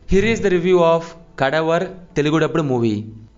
here is the review of Kadaver Telugu dubbed movie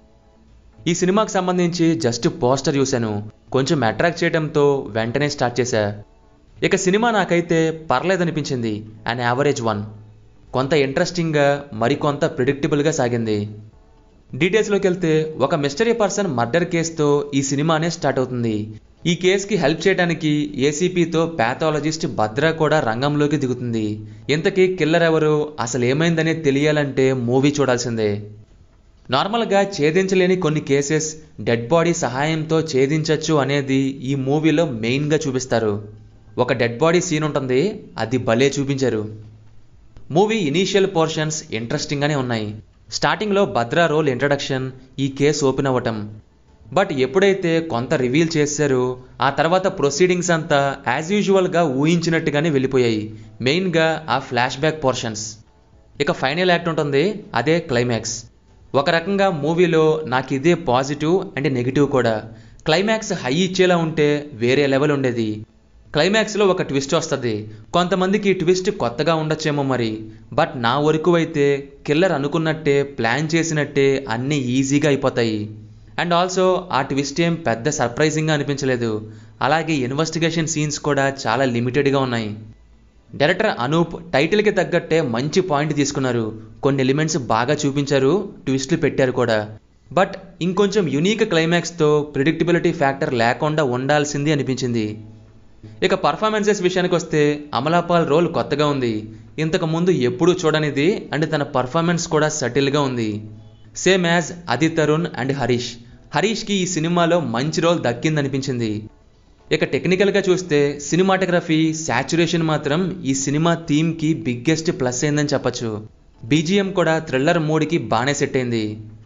ఈ సినిమాకి సంబంధించి జస్ట్ పోస్టర్ చూశాను కొంచెం అట్రాక్ట్ చేయడంతో వెంటనే స్టార్ట్ చేశా ఇక సినిమా నాకైతే పర్లేదనిపించింది అండ్ యావరేజ్ వన్ కొంత ఇంట్రెస్టింగ్గా మరికొంత ప్రిడిక్టబుల్గా సాగింది డీటెయిల్స్లోకి వెళ్తే ఒక మిస్టరీ పర్సన్ మర్డర్ కేసుతో ఈ సినిమానే స్టార్ట్ అవుతుంది ఈ కేసుకి హెల్ప్ చేయడానికి ఏసీపీతో ప్యాథాలజిస్ట్ భద్ర కూడా రంగంలోకి దిగుతుంది ఇంతకీ కిల్లర్ ఎవరు అసలు ఏమైందనే తెలియాలంటే మూవీ చూడాల్సిందే నార్మల్గా ఛేదించలేని కొన్ని కేసెస్ డెడ్ బాడీ సహాయంతో ఛేదించవచ్చు అనేది ఈ మూవీలో మెయిన్గా చూపిస్తారు ఒక డెడ్ బాడీ సీన్ ఉంటుంది అది భలే చూపించారు మూవీ ఇనీషియల్ పోర్షన్స్ ఇంట్రెస్టింగ్గానే ఉన్నాయి స్టార్టింగ్లో భద్రా రోల్ ఇంట్రడక్షన్ ఈ కేసు ఓపెన్ అవ్వటం బట్ ఎప్పుడైతే కొంత రివీల్ చేశారో ఆ తర్వాత ప్రొసీడింగ్స్ అంతా యాజ్ యూజువల్గా ఊహించినట్టుగానే వెళ్ళిపోయాయి మెయిన్గా ఆ ఫ్లాష్ బ్యాక్ పోర్షన్స్ ఇక ఫైనల్ యాక్ట్ ఉంటుంది అదే క్లైమాక్స్ ఒక రకంగా మూవీలో నాకు ఇదే పాజిటివ్ అండ్ నెగిటివ్ కూడా క్లైమాక్స్ హై ఇచ్చేలా ఉంటే వేరే లెవెల్ ఉండేది క్లైమాక్స్లో ఒక ట్విస్ట్ వస్తుంది కొంతమందికి ఈ ట్విస్ట్ కొత్తగా ఉండొచ్చేమో మరి బట్ నా వరకు అయితే కిల్లర్ అనుకున్నట్టే ప్లాన్ చేసినట్టే అన్నీ ఈజీగా అయిపోతాయి అండ్ ఆల్సో ఆ ట్విస్ట్ ఏం పెద్ద సర్ప్రైజింగ్గా అనిపించలేదు అలాగే ఇన్వెస్టిగేషన్ సీన్స్ కూడా చాలా లిమిటెడ్గా ఉన్నాయి డైరెక్టర్ అనూప్ టైటిల్కి తగ్గట్టే మంచి పాయింట్ తీసుకున్నారు కొన్ని ఎలిమెంట్స్ బాగా చూపించారు ట్విస్ట్లు పెట్టారు కూడా బట్ ఇంకొంచెం యునీక్ క్లైమాక్స్తో ప్రిడిక్టబిలిటీ ఫ్యాక్టర్ లేకుండా ఉండాల్సింది అనిపించింది ఇక పర్ఫార్మెన్సెస్ విషయానికి వస్తే అమలాపాల్ రోల్ కొత్తగా ఉంది ఇంతకు ముందు ఎప్పుడూ చూడనిది అండ్ తన పర్ఫార్మెన్స్ కూడా సటిల్గా ఉంది సేమ్ యాజ్ అది తరుణ్ అండ్ హరీష్ హరీష్కి ఈ సినిమాలో మంచి రోల్ దక్కిందనిపించింది ఇక టెక్నికల్గా చూస్తే సినిమాటోగ్రఫీ శాచురేషన్ మాత్రం ఈ సినిమా థీమ్కి బిగ్గెస్ట్ ప్లస్ అయిందని చెప్పచ్చు బీజిఎం కూడా థ్రిల్లర్ మూడ్కి బాగానే సెట్ అయింది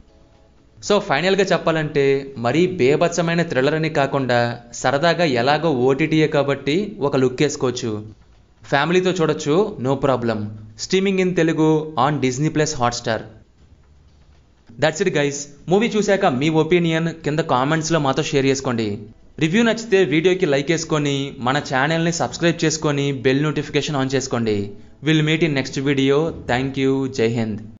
సో ఫైనల్గా చెప్పాలంటే మరీ బేభత్సమైన థ్రిల్లర్ అని కాకుండా సరదాగా ఎలాగో ఓటీటీయే కాబట్టి ఒక లుక్ వేసుకోవచ్చు ఫ్యామిలీతో చూడొచ్చు no problem streaming in Telugu on Disney plus Hotstar that's it guys movie చూశాక మీ ఒపీనియన్ కింద కామెంట్స్లో మాతో షేర్ చేసుకోండి రివ్యూ నచ్చితే వీడియోకి లైక్ వేసుకొని మన ఛానల్ని సబ్స్క్రైబ్ చేసుకొని బెల్ నోటిఫికేషన్ ఆన్ చేసుకోండి will meet in next video thank you జై హింద్